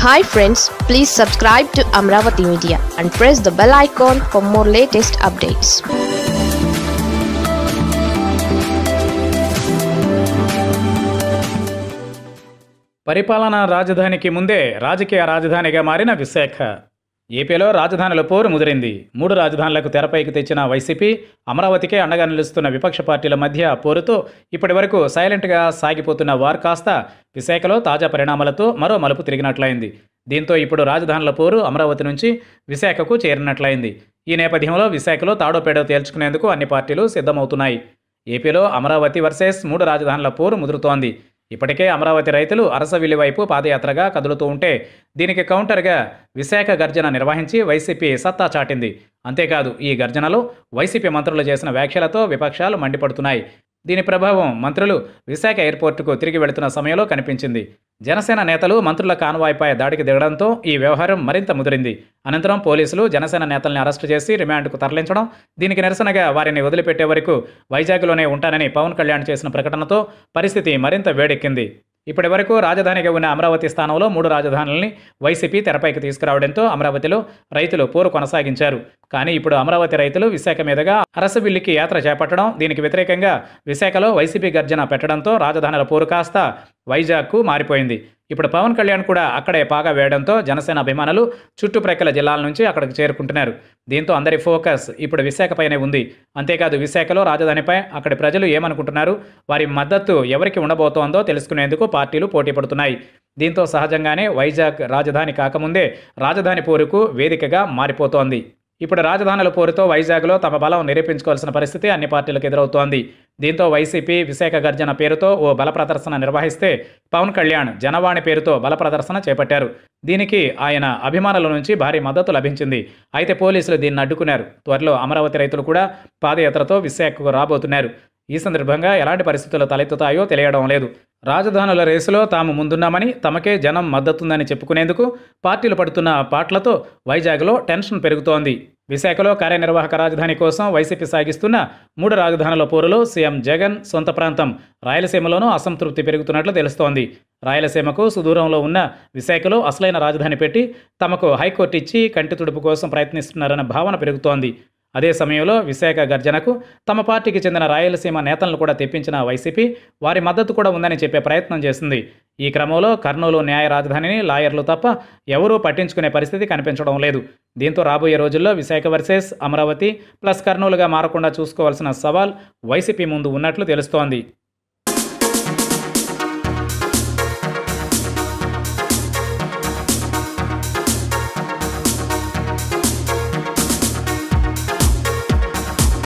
hi friends please subscribe to Amaravati media and press the bell icon for more latest updates పరిపాలనా రాజధానికి ముందే రాజకీయ రాజధానిగా మారిన విశాఖ ఏపీలో రాజధానుల పోరు ముదిరింది మూడు రాజధానులకు తెరపైకి తెచ్చిన వైసీపీ అమరావతికే అండగా నిలుస్తున్న విపక్ష పార్టీల మధ్య పోరుతో ఇప్పటి వరకు సైలెంట్గా సాగిపోతున్న వార్ కాస్త విశాఖలో తాజా పరిణామాలతో మరో మలుపు తిరిగినట్లయింది దీంతో ఇప్పుడు రాజధానుల పోరు అమరావతి నుంచి విశాఖకు చేరినట్లయింది ఈ నేపథ్యంలో విశాఖలో తాడోపేడో తేల్చుకునేందుకు అన్ని పార్టీలు సిద్ధమవుతున్నాయి ఏపీలో అమరావతి వర్సెస్ మూడు రాజధానుల పోరు ముదురుతోంది ఇప్పటికే అమరావతి రైతులు అరసవిల్లి వైపు పాదయాత్రగా కదులుతూ ఉంటే దీనికి కౌంటర్గా విశాఖ గర్జన నిర్వహించి వైసీపీ సత్తా చాటింది అంతేకాదు ఈ గర్జనలో వైసీపీ మంత్రులు చేసిన వ్యాఖ్యలతో విపక్షాలు మండిపడుతున్నాయి దీని ప్రభావం మంత్రులు విశాఖ ఎయిర్పోర్టుకు తిరిగి వెళుతున్న సమయంలో కనిపించింది జనసేన నేతలు మంత్రుల కాన్వాయ్పై దాడికి దిగడంతో ఈ వ్యవహారం మరింత ముదిరింది అనంతరం పోలీసులు జనసేన నేతల్ని అరెస్టు చేసి రిమాండ్కు తరలించడం దీనికి నిరసనగా వారిని వదిలిపెట్టే వరకు వైజాగ్లోనే ఉంటానని పవన్ కళ్యాణ్ చేసిన ప్రకటనతో పరిస్థితి మరింత వేడెక్కింది ఇప్పటి వరకు రాజధానిగా ఉన్న అమరావతి స్థానంలో మూడు రాజధానుల్ని వైసీపీ తెరపైకి తీసుకురావడంతో అమరావతిలో రైతులు పోరు కొనసాగించారు కానీ ఇప్పుడు అమరావతి రైతులు విశాఖ మీదుగా అరసవిల్లికి యాత్ర చేపట్టడం దీనికి వ్యతిరేకంగా విశాఖలో వైసీపీ గర్జన పెట్టడంతో రాజధానుల పోరు కాస్త వైజాగ్కు మారిపోయింది ఇప్పుడు పవన్ కళ్యాణ్ కూడా అక్కడే పాగా వేయడంతో జనసేన అభిమానులు చుట్టుప్రక్కల జిల్లాల నుంచి అక్కడికి చేరుకుంటున్నారు దీంతో అందరి ఫోకస్ ఇప్పుడు విశాఖపైనే ఉంది అంతేకాదు విశాఖలో రాజధానిపై అక్కడి ప్రజలు ఏమనుకుంటున్నారు వారి మద్దతు ఎవరికి ఉండబోతోందో తెలుసుకునేందుకు పార్టీలు పోటీ పడుతున్నాయి దీంతో సహజంగానే వైజాగ్ రాజధాని కాకముందే రాజధాని పోరుకు వేదికగా మారిపోతోంది ఇప్పుడు రాజధానుల పోరుతో వైజాగ్లో తమ బలం నిరూపించుకోవాల్సిన పరిస్థితి అన్ని పార్టీలకు ఎదురవుతోంది దీంతో వైసీపీ విశాఖ గర్జన పేరుతో ఓ బల ప్రదర్శన నిర్వహిస్తే పవన్ కళ్యాణ్ జనవాణి పేరుతో బల ప్రదర్శన చేపట్టారు దీనికి ఆయన అభిమానుల నుంచి భారీ మద్దతు లభించింది అయితే పోలీసులు దీన్ని అడ్డుకున్నారు త్వరలో అమరావతి రైతులు కూడా పాదయాత్రతో విశాఖకు రాబోతున్నారు ఈ సందర్భంగా ఎలాంటి పరిస్థితులు తలెత్తుతాయో తెలియడం లేదు రాజధానుల రేసులో తాము ముందున్నామని తమకే జనం మద్దతుందని చెప్పుకునేందుకు పార్టీలు పడుతున్న పాట్లతో వైజాగ్లో టెన్షన్ పెరుగుతోంది విశాఖలో కార్యనిర్వాహక రాజధాని కోసం వైసీపీ సాగిస్తున్న మూడు రాజధానుల పోరులో సీఎం జగన్ సొంత ప్రాంతం రాయలసీమలోనూ అసంతృప్తి పెరుగుతున్నట్లు తెలుస్తోంది రాయలసీమకు సుదూరంలో ఉన్న విశాఖలో అసలైన రాజధాని పెట్టి తమకు హైకోర్టు ఇచ్చి కంటి తుడుపు కోసం ప్రయత్నిస్తున్నారన్న భావన పెరుగుతోంది అదే సమయంలో విశాఖ గర్జనకు తమ పార్టీకి చెందిన రాయలసీమ నేతలను కూడా తెప్పించిన వైసీపీ వారి మద్దతు కూడా ఉందని చెప్పే ప్రయత్నం చేసింది ఈ క్రమంలో కర్నూలు న్యాయ రాజధానిని లాయర్లు తప్ప ఎవరూ పట్టించుకునే పరిస్థితి కనిపించడం లేదు దీంతో రాబోయే రోజుల్లో విశాఖ వర్సెస్ అమరావతి ప్లస్ కర్నూలుగా మారకుండా చూసుకోవాల్సిన సవాల్ వైసీపీ ముందు ఉన్నట్లు తెలుస్తోంది